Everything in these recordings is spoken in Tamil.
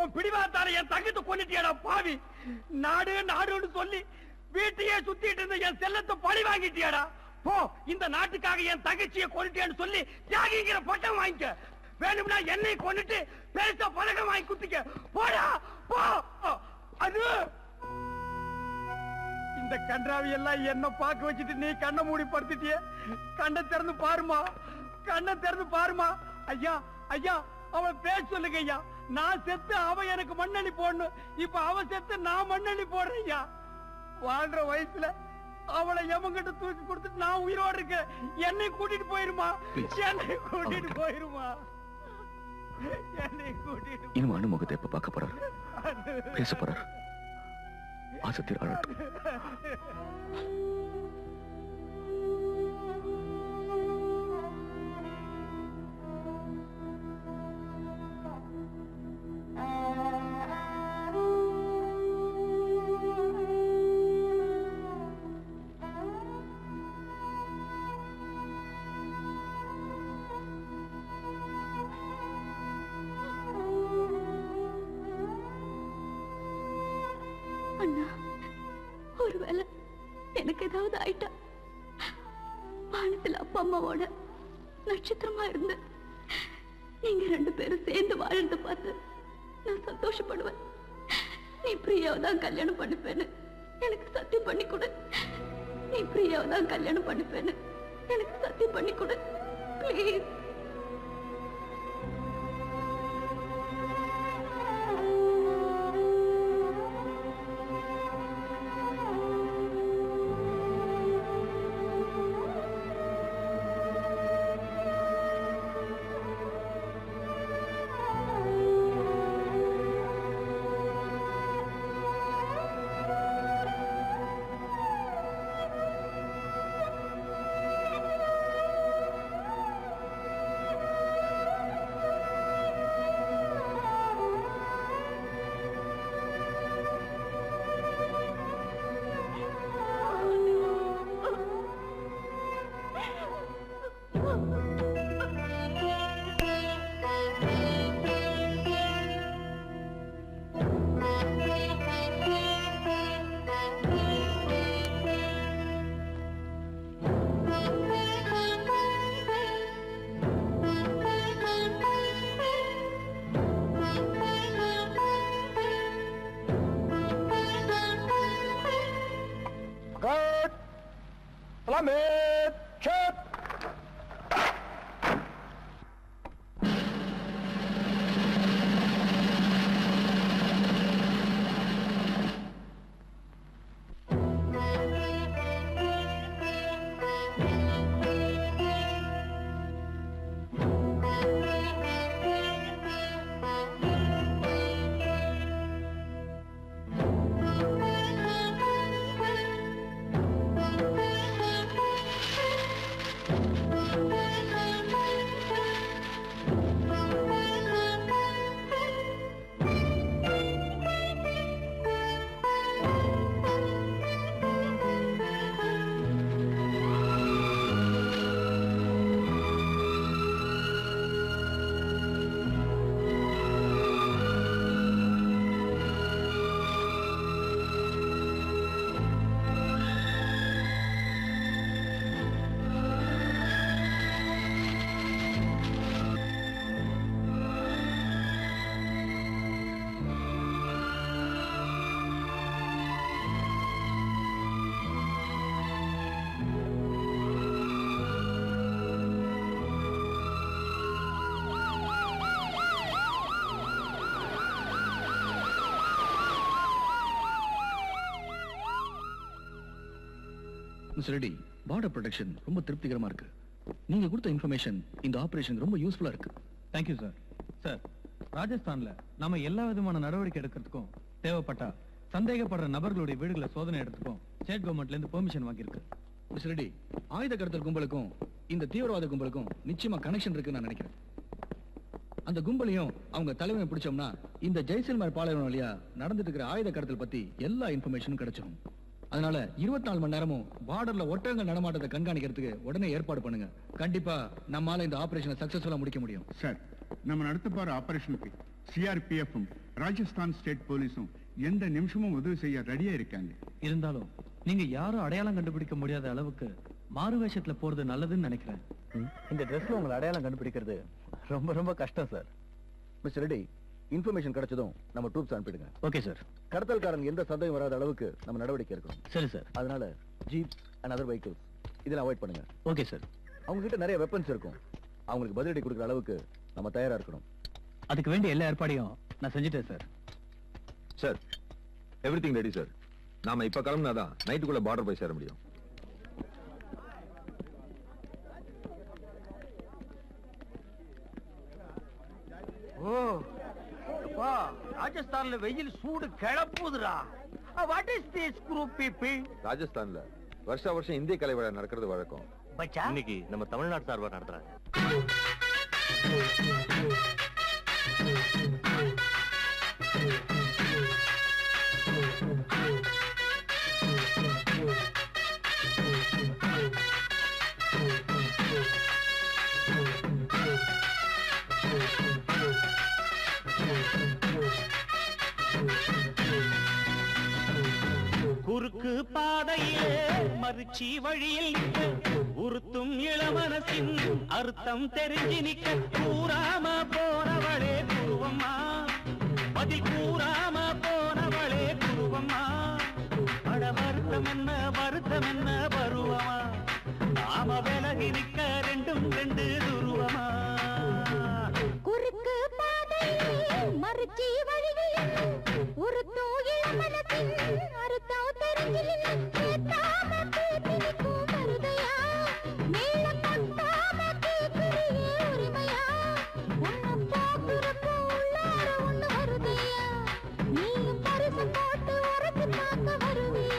உன் பிடிவாத்தால என் தங்கத்தை கொன்னுட்டியடா பாவி நாடு நாடுன்னு சொல்லி வீட்டையே சுத்திட்டு இருந்த என் செல்லத்தை பழி வாங்கிட்டியாடா போ இந்த நாட்டுக்காக என் தங்கச்சியை கொன்னுட்டியான்னு சொல்லி தியாகிங்கிற பட்டம் வாங்கிக்க வேணும்னா என்னை கொன்னுட்டு பெருசா பழகம் வாங்கி குத்திக்க போடா போ அது இந்த கன்றாவி எல்லாம் என்ன பார்க்க வச்சுட்டு நீ கண்ணை மூடி படுத்துட்டிய கண்ணை திறந்து பாருமா கண்ணை திறந்து பாருமா ஐயா ஐயா அவன் பேச சொல்லுங்க ஐயா நான் செத்து அவன் எனக்கு மண்ணள்ளி போடணும் இப்ப அவன் செத்து நான் மண்ணள்ளி போடுறேன் ஐயா வாழ்ற வயசுல அவளை எவங்கிட்ட தூக்கி கொடுத்துட்டு நான் உயிரோடு இருக்கேன் என்னை கூட்டிட்டு போயிருமா என்னை கூட்டிட்டு போயிருமா என்னை கூட்டிட்டு இனிமே அனு முகத்தை எப்ப பார்க்க போறாரு பேச போறாரு ஆசத்தில் அழட்டும் அண்ணா ஒருவேளை எனக்கு ஏதாவது ஆயிட்டா வானத்துல அப்பா அம்மாவோட நட்சத்திரமா இருந்து நீங்க ரெண்டு பேரும் சேர்ந்து வாழ்ந்து பார்த்து நான் சந்தோஷப்படுவேன் நீ பிரியாவை தான் கல்யாணம் பண்ணிப்பேன்னு எனக்கு சத்தியம் பண்ணி கொடு நீ பிரியாவை தான் கல்யாணம் பண்ணிப்பேன்னு எனக்கு சத்தியம் பண்ணி கொடு please Guard! Plummet! Chip! Mister Reddy border protection ரொம்ப திருப்திகரமா இருக்கு நீங்க கொடுத்த இன்ஃபர்மேஷன் இந்த ஆபரேஷன் ரொம்ப யூஸ்ஃபுல்லா இருக்கு தேங்க்யூ சார் சார் ராஜஸ்தான்ல நாம எல்லா விதமான நடவடிக்கை எடுக்கிறதுக்கும் தேவைப்பட்டா சந்தேகப்படுற நபர்களுடைய வீடுகளை சோதனை எடுத்துக்கும் ஸ்டேட் கவர்மெண்ட்ல இருந்து பெர்மிஷன் வாங்கியிருக்கு மிஸ்டர் ரெட்டி ஆயுத கடத்தல் கும்பலுக்கும் இந்த தீவிரவாத கும்பலுக்கும் நிச்சயமா கனெக்ஷன் இருக்குன்னு நான் நினைக்கிறேன் அந்த கும்பலையும் அவங்க தலைமையை பிடிச்சோம்னா இந்த ஜெய்சல்மர் பாலைவனம் வழியா நடந்துட்டு இருக்கிற ஆயுத கடத்தல் பத்தி எல்லா இன்ஃபர்மேஷனும் கிடைச்சிடும் அதனால இருபத்தி நாலு மணி நேரமும் பார்டர்ல ஒட்டகங்கள் நடமாட்டத்தை கண்காணிக்கிறதுக்கு உடனே ஏற்பாடு பண்ணுங்க கண்டிப்பா நம்மால இந்த ஆபரேஷனை சக்சஸ்ஃபுல்லா முடிக்க முடியும் சார் நம்ம நடத்த போற ஆபரேஷனுக்கு சிஆர்பிஎஃப்பும் ராஜஸ்தான் ஸ்டேட் போலீஸும் எந்த நிமிஷமும் உதவி செய்ய ரெடியா இருக்காங்க இருந்தாலும் நீங்க யாரும் அடையாளம் கண்டுபிடிக்க முடியாத அளவுக்கு மாறு வேஷத்துல போறது நல்லதுன்னு நினைக்கிறேன் இந்த ட்ரெஸ்ல உங்களை அடையாளம் கண்டுபிடிக்கிறது ரொம்ப ரொம்ப கஷ்டம் சார் மிஸ்டர் ரெட்டி இன்ஃபர்மேஷன் கிடைச்சதும் நம்ம ட்ரூப்ஸ் அனுப்பிடுங்க ஓகே சார் கடத்தல்காரன் எந்த சந்தேகம் வராத அளவுக்கு நம்ம நடவடிக்கை எடுக்கணும் சரி சார் அதனால ஜீப் அண்ட் அதர் வெஹிக்கிள்ஸ் இதெல்லாம் அவாய்ட் பண்ணுங்க ஓகே சார் அவங்க கிட்ட நிறைய வெப்பன்ஸ் இருக்கும் அவங்களுக்கு பதிலடி கொடுக்குற அளவுக்கு நம்ம தயாரா இருக்கணும் அதுக்கு வேண்டிய எல்லா ஏற்பாடையும் நான் செஞ்சுட்டேன் sir sir everything ready sir நாம இப்ப கிளம்புனாதான் நைட்டுக்குள்ள பார்டர் போய் சேர முடியும் ஓ அப்பா ராஜஸ்தான்ல வெயில் சூடு கிளப்புதுடா what is this group people ராஜஸ்தான்ல வருஷா வருஷம் இந்திய கலை விழா நடக்கிறது வழக்கம் பச்சா இன்னைக்கு நம்ம தமிழ்நாடு சார்பா நடத்துறாங்க குறுக்கு பாதையிலே மறுச்சி வழியில் நிற்க உறுத்தும் இளமனசின் அர்த்தம் தெரிஞ்சு நிக்க கூறாம போனவளே குருவம்மா பதில் கூறாம போனவளே குருவம்மா அட வருத்தம் என்ன வருத்தம் என்ன பருவமா நாம விலகி நிக்க ரெண்டும் ரெண்டு துருவமா குறுக்கு பாதையிலே மறுச்சி வழியில் ஒரு தூயில மனத்தின் அறுத்தம் தெரிஞ்சிலின் கேட்டாம கேட்டிருக்கும் மருதையா மேல கொட்டாம கேட்கிறியே உரிமையா உன்னை பார்க்கிறப்போ உள்ளார ஒண்ணு வருதையா நீயும் பரிசு போட்டு உரைச்சு பார்க்க வருவியா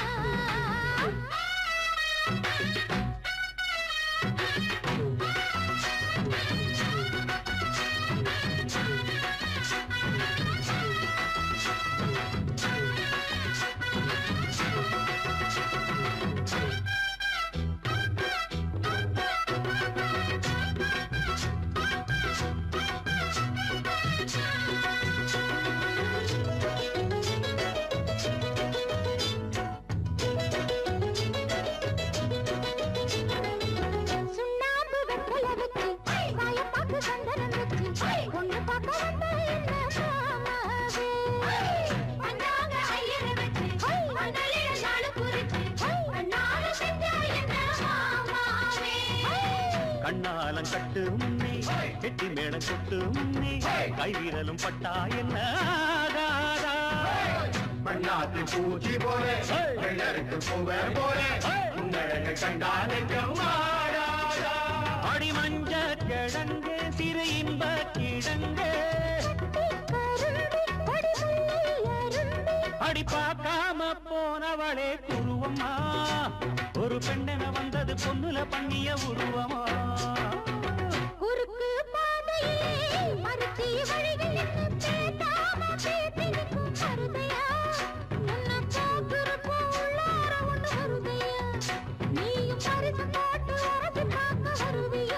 சுண்ணாம்பு வெத்தல வச்சு சாயப்பாக்கு சந்தனம் வச்சு பொண்ணு பார்க்க வந்த என்ன மாமாவே வந்தாங்க ஐயரை வச்சு மணலில நாளு குறிச்சு அண்ணாடு செஞ்சா என்ன மாமாவே கண்ணாலம் கட்டு முன்னே கெட்டி மேளம் கொட்டு முன்னே கை வீரலும் பட்டா என்ன ஆகாதா மண்ணாத்து பூச்சி போல வெள்ளருக்கு பூவ போல உங்களழக கண்டா நெஞ்சம் மாறாதா அடி மஞ்ச கிழங்கு சிறு இன்ப கிழங்கு அடி பார்க்காம போனவளே குருவம்மா ஒரு பெண்ணென வந்தது பொண்ணுல பண்ணிய உருவமா குறுக்கு பாதையிலே மறுத்தி வழியில் பேசாம பேசிருக்கும் மருதையா உன்னை பார்க்கிறப்போ உள்ளார ஒண்ணு வருதையா நீயும் பரிசு போட்டு உரைச்சு பார்க்க வருவியா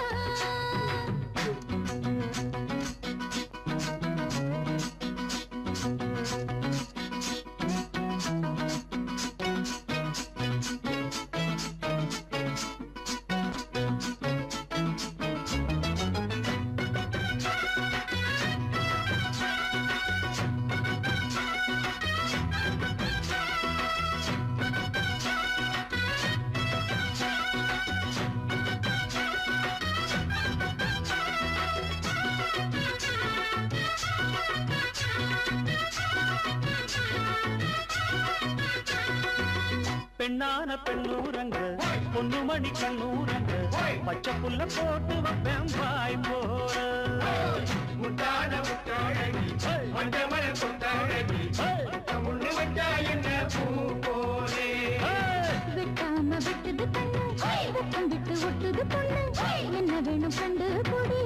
பெண்ணான பெண்ணூரங்க பொண்ணு மணி கண்ணூரங்க பச்சை புல்ல போட்டு வைப்பேன் வாய் போற முட்டான முட்டாழகி மண்டமல கொண்டாழகி முன்னு வச்சா என்ன பூ போலே விட்டாம விட்டது கண்ணு வெப்பம் விட்டு ஒட்டுது பொண்ணு என்ன வேணும் கண்டு கொடி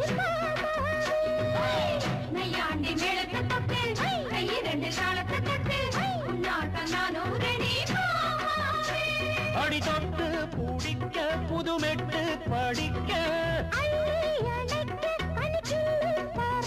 நையாண்டி மேளத்தை தொட்டு கை ரெண்டு காலத்தை தட்டு உன்னாட்டம் நானும் ரெடி அடி தொட்டு பிடிக்க புதுமெட்டு படிக்க அள்ளி அணைக்க பனிக்கு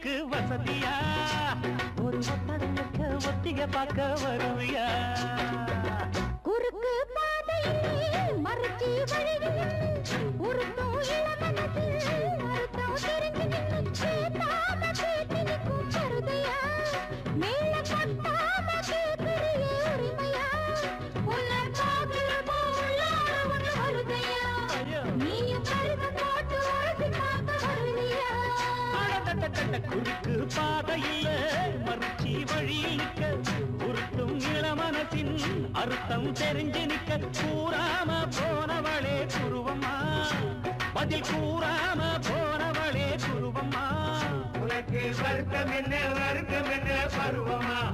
உனக்கு வசதியா ஒரு ஒத்தடங்க ஒத்திக பார்க்க வருவியா குறுக்கு பாதையில் மறுச்சி வழியில் உருட்டும் இளமனதில் அர்த்தம் தெரிஞ்சு நின்னு கேட்டாம கேட்டு நிற்கும் கருதையா மேல கொட்டாம கேட்கிறியே உரிமையா உன்னை பார்க்கிற உள்ளார ஒண்ணு வருதையா நீயும் கருத போட்டு உரசி பார்க்க வருவியா அடடடடட, குறுக்கு பாதையில மறுச்சி வழியில் நிக்க உருட்டும் இளமனத்தின் அர்த்தம் தெரிஞ்சு நிக்க கூறாம போனவளே குருவம்மா பதில் கூறாம போனவளே குருவம்மா உனக்கு வருத்தம் என்ன வருத்தம் என்ன பருவமா